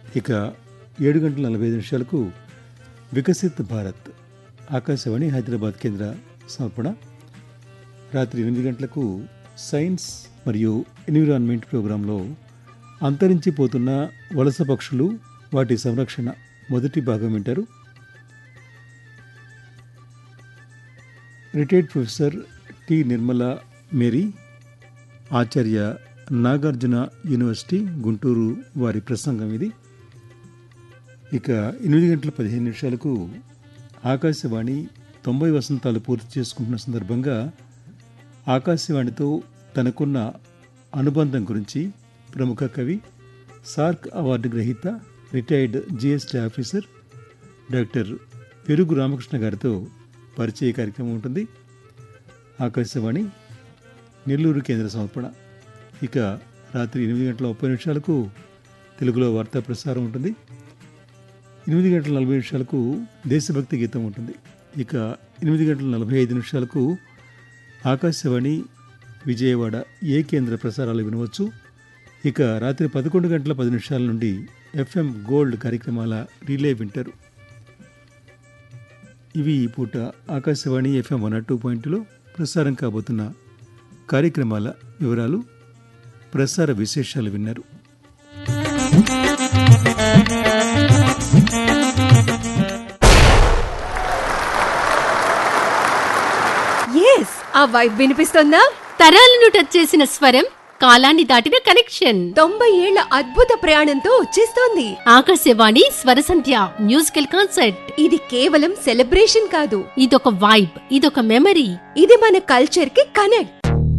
ఇక ఏడు గంటల నలభై ఐదు నిమిషాలకు వికసిత్ భారత్ ఆకాశవాణి హైదరాబాద్ కేంద్ర సమర్పణ రాత్రి ఎనిమిది గంటలకు సైన్స్ మరియు ఎన్విరాన్మెంట్ ప్రోగ్రాంలో అంతరించిపోతున్న వలస పక్షులు వాటి సంరక్షణ మొదటి భాగం వింటారు retired professor T Nirmala Mary Acharya Nagarjuna university Guntur వారి ప్రసంగం ఇది ఇక ఎనిమిది గంటల పదిహేను నిమిషాలకు ఆకాశవాణి తొంభై వసంతాలు పూర్తి చేసుకుంటున్న సందర్భంగా ఆకాశవాణితో తనకున్న అనుబంధం గురించి ప్రముఖ కవి సార్క్ అవార్డు గ్రహీత retired GST officer doctor Perugu Ramakrishna గారితో పరిచయ కార్యక్రమం ఉంటుంది ఆకాశవాణి నెల్లూరు కేంద్ర సమర్పణ ఇక రాత్రి ఎనిమిది గంటల ముప్పై నిమిషాలకు తెలుగులో వార్తా ప్రసారం ఉంటుంది ఎనిమిది గంటల నలభై నిమిషాలకు దేశభక్తి గీతం ఉంటుంది ఇక ఎనిమిది గంటల నలభై ఐదు నిమిషాలకు ఆకాశవాణి విజయవాడ ఏ కేంద్ర ప్రసారాలు వినవచ్చు ఇక రాత్రి పదకొండు గంటల పది నిమిషాల నుండి ఎఫ్ఎం గోల్డ్ కార్యక్రమాల రిలే వింటారు ఇవి ఈ పూట ఆకాశవాణి ఎఫ్ఎం వన్ టూ పాయింట్లో ప్రసారం కాబోతున్న కార్యక్రమాల వివరాలు ప్రసార విశేషాలు విన్నారు ఎస్ ఆ వైబ్ వినిపిస్తోందా తరాలను టచ్ చేసిన స్వరం కాలాన్ని దాటిన కనెక్షన్ తొంభై ఏళ్ల అద్భుత ప్రయాణంతో వచ్చేస్తోంది ఆకాశవాణి స్వరసంధ్య మ్యూజికల్ కాన్సర్ట్ ఇది కేవలం సెలబ్రేషన్ కాదు ఇదొక వైబ్ ఇదొక మెమరీ ఇది మన కల్చర్ కి కనెక్ట్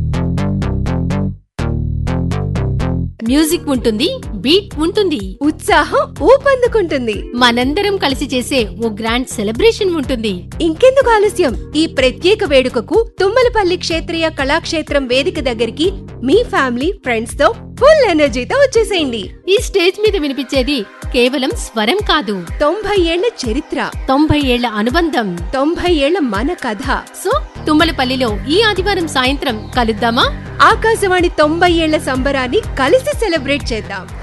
మ్యూజిక్ ఉంటుంది బీట్ ఉంటుంది ఉత్సాహం ఊపందుకుంటుంది మనందరం కలిసి చేసే ఓ గ్రాండ్ సెలబ్రేషన్ ఉంటుంది ఇంకెందుకు ఆలస్యం ఈ ప్రత్యేక వేడుకకు తుమ్మలపల్లి క్షేత్రీయ కళాక్షేత్రం వేదిక దగ్గరికి మీ ఫ్యామిలీ ఫ్రెండ్స్ తో ఫుల్ ఎనర్జీతో వచ్చేసేయండి ఈ స్టేజ్ మీద వినిపించేది కేవలం స్వరం కాదు తొంభై ఏళ్ల చరిత్ర తొంభై ఏళ్ల అనుబంధం తొంభై ఏళ్ల మన కథ సో తుమ్మలపల్లిలో ఈ ఆదివారం సాయంత్రం కలుద్దామా ఆకాశవాణి తొంభై ఏళ్ల సంబరాన్ని కలిసి సెలబ్రేట్ చేద్దాం